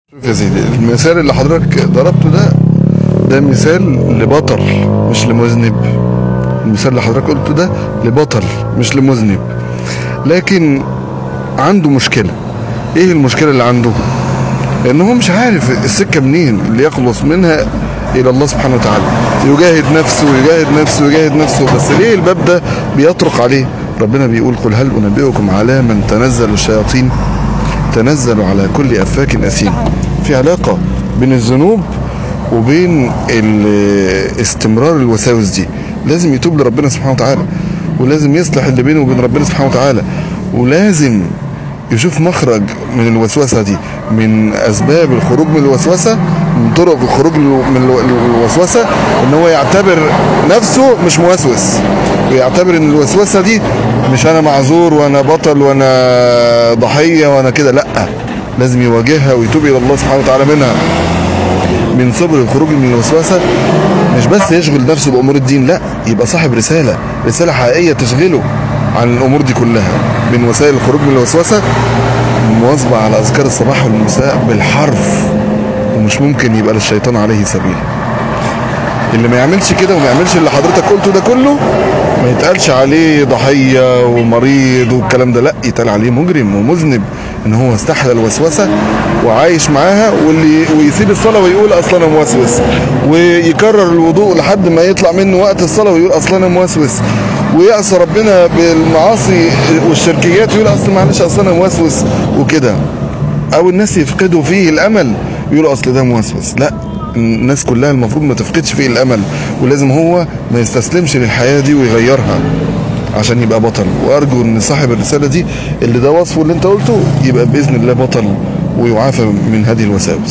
شوف يا سيدي المثال اللي حضرتك ضربته ده ده مثال لبطل مش لمذنب المثال اللي حضرتك قلته ده لبطل مش لمذنب لكن عنده مشكلة ايه المشكلة اللي عنده ان هو مش عارف السكة منين اللي يخلص منها الى الله سبحانه وتعالى يجاهد نفسه ويجاهد نفسه ويجاهد نفسه بس ليه الباب ده بيطرق عليه ربنا بيقول قل هل انبئكم على من تنزل الشياطين تنزل على كل افاك اثيم في علاقه بين الذنوب وبين ال- استمرار الوساوس دي لازم يتوب لربنا سبحانه وتعالى ولازم يصلح اللي بينه وبين ربنا سبحانه وتعالى ولازم يشوف مخرج من الوسوسه دي من اسباب الخروج من الوسوسه من طرق الخروج من الو- الوسوسه ان هو يعتبر نفسه مش موسوس ويعتبر ان الوسوسه دي مش انا معذور وانا بطل وانا ضحيه وانا كده لا لازم يواجهها ويتوب الى الله سبحانه وتعالى منها من صبر الخروج من الوسوسه مش بس يشغل نفسه بامور الدين لا يبقى صاحب رساله رساله حقيقيه تشغله عن الامور دي كلها من وسائل الخروج من الوسوسه مواظبه على اذكار الصباح والمساء بالحرف ومش ممكن يبقى للشيطان عليه سبيل اللي ما يعملش كده وما يعملش اللي حضرتك قلته ده كله ما يتقالش عليه ضحيه ومريض والكلام ده لا يتقال عليه مجرم ومذنب ان هو استحلى الوسوسه وعايش معاها واللي ويسيب الصلاه ويقول اصلا انا موسوس ويكرر الوضوء لحد ما يطلع منه وقت الصلاه ويقول اصلا انا موسوس ويعصى ربنا بالمعاصي والشركيات ويقول اصلا معلش اصلا انا موسوس وكده او الناس يفقدوا فيه الامل يقولوا اصل ده موسوس لا الناس كلها المفروض ما تفقدش فيه الامل ولازم هو ما يستسلمش للحياه دي ويغيرها عشان يبقى بطل وارجو ان صاحب الرساله دي اللي ده وصفه اللي انت قلته يبقى باذن الله بطل ويعافى من هذه الوساوس